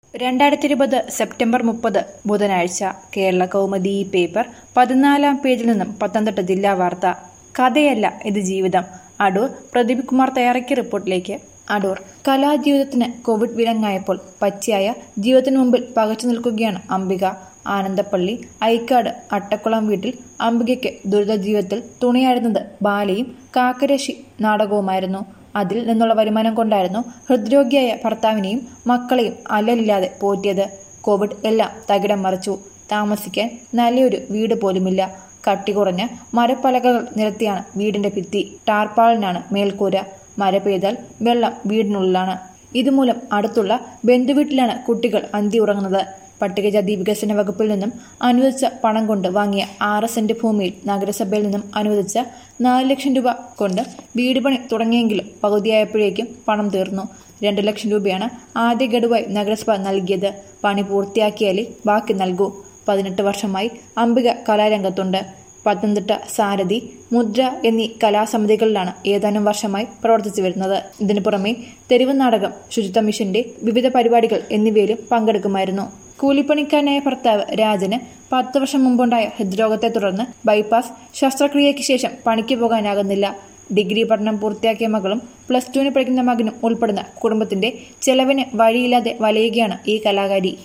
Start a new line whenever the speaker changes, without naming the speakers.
രണ്ടായിരത്തി ഇരുപത് സെപ്റ്റംബർ മുപ്പത് ബുധനാഴ്ച കേരള കൗമുദി പേപ്പർ പതിനാലാം പേജിൽ നിന്നും പത്തനംതിട്ട ജില്ലാ വാർത്ത കഥയല്ല ഇത് ജീവിതം അടൂർ പ്രദീപ് കുമാർ തയ്യാറാക്കിയ റിപ്പോർട്ടിലേക്ക് അടൂർ കലാജീവിതത്തിന് കോവിഡ് വിലങ്ങായപ്പോൾ പച്ചയായ ജീവിതത്തിന് മുമ്പിൽ പകച്ചു നിൽക്കുകയാണ് അംബിക ആനന്ദപ്പള്ളി ഐക്കാട് അട്ടക്കുളം വീട്ടിൽ അംബികയ്ക്ക് ദുരിത ജീവിതത്തിൽ തുണയായിരുന്നത് ബാലയും കാക്കരശി നാടകവുമായിരുന്നു അതിൽ നിന്നുള്ള വരുമാനം കൊണ്ടായിരുന്നു ഹൃദ്രോഗിയായ ഭർത്താവിനെയും മക്കളെയും അല്ലലില്ലാതെ പോറ്റിയത് കോവിഡ് എല്ലാം തകിടം മറിച്ചു താമസിക്കാൻ നല്ലൊരു വീട് പോലുമില്ല കട്ടി കുറഞ്ഞ മരപ്പലകകൾ നിരത്തിയാണ് വീടിന്റെ ഭിത്തി ടാർപ്പാളിനാണ് മേൽക്കൂര മഴ പെയ്താൽ വെള്ളം വീടിനുള്ളിലാണ് ഇതുമൂലം അടുത്തുള്ള ബന്ധുവീട്ടിലാണ് കുട്ടികൾ അന്തി ഉറങ്ങുന്നത് പട്ടികജാതി വികസന വകുപ്പിൽ നിന്നും അനുവദിച്ച പണം കൊണ്ട് വാങ്ങിയ ആറ് സെന്റ് ഭൂമിയിൽ നഗരസഭയിൽ നിന്നും അനുവദിച്ച നാല് ലക്ഷം രൂപ കൊണ്ട് വീട് പണി തുടങ്ങിയെങ്കിലും പകുതിയായപ്പോഴേക്കും പണം തീർന്നു രണ്ട് ലക്ഷം രൂപയാണ് ആദ്യ ഗഡുവായി നഗരസഭ നൽകിയത് പണി പൂർത്തിയാക്കിയാലേ ബാക്കി നൽകൂ പതിനെട്ട് വർഷമായി അംബിക കലാരംഗത്തുണ്ട് പത്തനംതിട്ട സാരഥി മുദ്ര എന്നീ കലാസമിതികളിലാണ് ഏതാനും വർഷമായി പ്രവർത്തിച്ചു വരുന്നത് ഇതിനു പുറമെ തെരുവ് നാടകം ശുചിത്വ മിഷന്റെ വിവിധ പരിപാടികൾ എന്നിവയിലും പങ്കെടുക്കുമായിരുന്നു കൂലിപ്പണിക്കാരനായ ഭർത്താവ് രാജന് പത്ത് വർഷം മുമ്പുണ്ടായ ഹൃദ്രോഗത്തെ തുടർന്ന് ബൈപ്പാസ് ശസ്ത്രക്രിയയ്ക്ക് ശേഷം പണിക്ക് പോകാനാകുന്നില്ല ഡിഗ്രി പഠനം പൂർത്തിയാക്കിയ മകളും പ്ലസ് ടുവിന് പഠിക്കുന്ന മകനും ഉൾപ്പെടുന്ന കുടുംബത്തിന്റെ ചെലവിന് വഴിയില്ലാതെ വലയുകയാണ് ഈ കലാകാരി